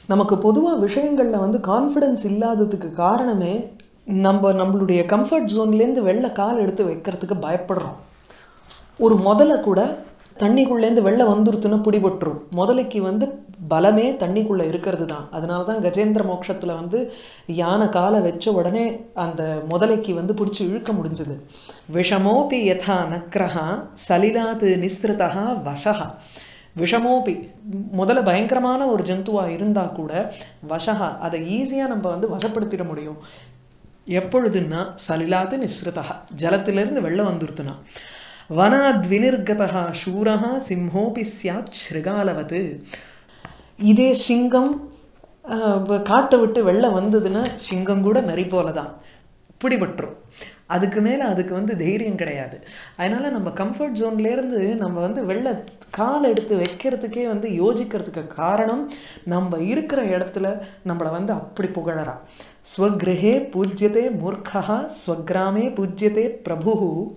நமக்கு பொதுவாக விஷயங்களில் வந்து கான்ஃபிடென்ஸ் இல்லாததுக்கு காரணமே நம்ம நம்மளுடைய கம்ஃபர்ட் ஜோன்லேருந்து வெளில கால் எடுத்து வைக்கிறதுக்கு பயப்படுறோம் ஒரு முதலை கூட தண்ணிக்குள்ளேருந்து வெளில வந்துருத்துன்னா பிடிபட்டுரும் முதலைக்கு வந்து பலமே தண்ணிக்குள்ளே இருக்கிறது தான் அதனால தான் கஜேந்திர மோட்சத்தில் வந்து யானை காலை வச்ச உடனே அந்த முதலைக்கு வந்து பிடிச்சி இழுக்க முடிஞ்சது விஷமோபி யதா நக்ரஹா சலிலாது நிஸ்ருதா வசஹா விஷமோபி முதல்ல பயங்கரமான ஒரு ஜந்துவாக இருந்தால் கூட வசஹா அதை ஈஸியாக நம்ம வந்து வசப்படுத்திட முடியும் எப்பொழுதுன்னா சலிலாது நிஸ்ருதா ஜலத்திலிருந்து வெளில வந்துருத்துனா வனாத்வினிர்கதா சூரஹா சிம்ஹோபி சியாத் ஸ்ருகாலவது இதே சிங்கம் ஆஹ், காட்டை விட்டு வெளில வந்ததுன்னா சிங்கம் கூட நரி போல தான் பிடிபட்டுரும் அதுக்கு மேலே அதுக்கு வந்து தைரியம் கிடையாது அதனால் நம்ம கம்ஃபர்ட் ஜோன்லேருந்து நம்ம வந்து வெளில கால் எடுத்து வைக்கிறதுக்கே வந்து யோசிக்கிறதுக்கு காரணம் நம்ம இருக்கிற இடத்துல நம்மளை வந்து அப்படி புகழறா ஸ்வகிரகே பூஜ்யதே மூர்க்கா ஸ்வக்ராமே பூஜ்யதே பிரபு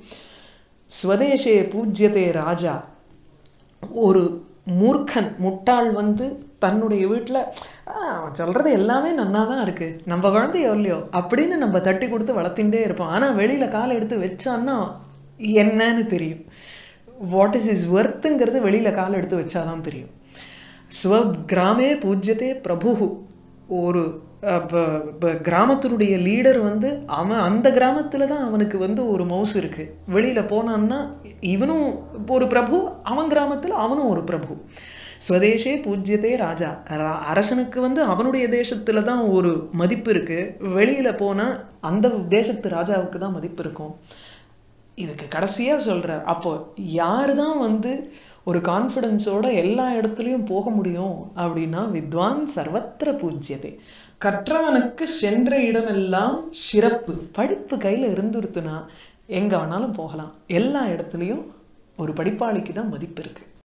ஸ்வதேசே பூஜ்யதே ராஜா ஒரு மூர்க்கன் முட்டாள் வந்து தன்னுடைய வீட்டில் அவன் சொல்கிறது எல்லாமே நன்னா தான் இருக்குது நம்ம குழந்தையோ இல்லையோ அப்படின்னு நம்ம தட்டி கொடுத்து வளர்த்துட்டே இருப்போம் ஆனால் வெளியில் காலை எடுத்து வச்சான்னா என்னன்னு தெரியும் வாட் இஸ் இஸ் ஒர்த்துங்கிறது வெளியில் கால் எடுத்து வச்சாதான் தெரியும் ஸ்வ கிராமே பூஜ்யதே பிரபு ஒரு அஹ், ப- ப- கிராமத்தினுடைய லீடர் வந்து அவன் அந்த கிராமத்தில் தான் அவனுக்கு வந்து ஒரு மவுஸ் இருக்கு வெளியில் போனான்னா இவனும் ஒரு பிரபு அவன் கிராமத்தில் அவனும் ஒரு பிரபு ஸ்வதேசே பூஜ்யதே ராஜா ரா- அரசனுக்கு வந்து அவனுடைய தேசத்தில் தான் ஒரு மதிப்பு இருக்கு வெளியில் போனால் அந்த தேசத்து ராஜாவுக்கு தான் மதிப்பு இருக்கும் இதுக்கு கடைசியாக சொல்கிறார் அப்போ யார் தான் வந்து ஒரு கான்ஃபிடென்ஸோட எல்லா இடத்துலையும் போக முடியும் அப்படின்னா வித்வான் சர்வத்திர பூஜ்யதே கற்றவனுக்கு சென்ற இடமெல்லாம் சிறப்பு படிப்பு கையில் இருந்துருத்துனா எங்கே வேணாலும் போகலாம் எல்லா இடத்துலையும் ஒரு படிப்பாளிக்கு தான் மதிப்பு இருக்குது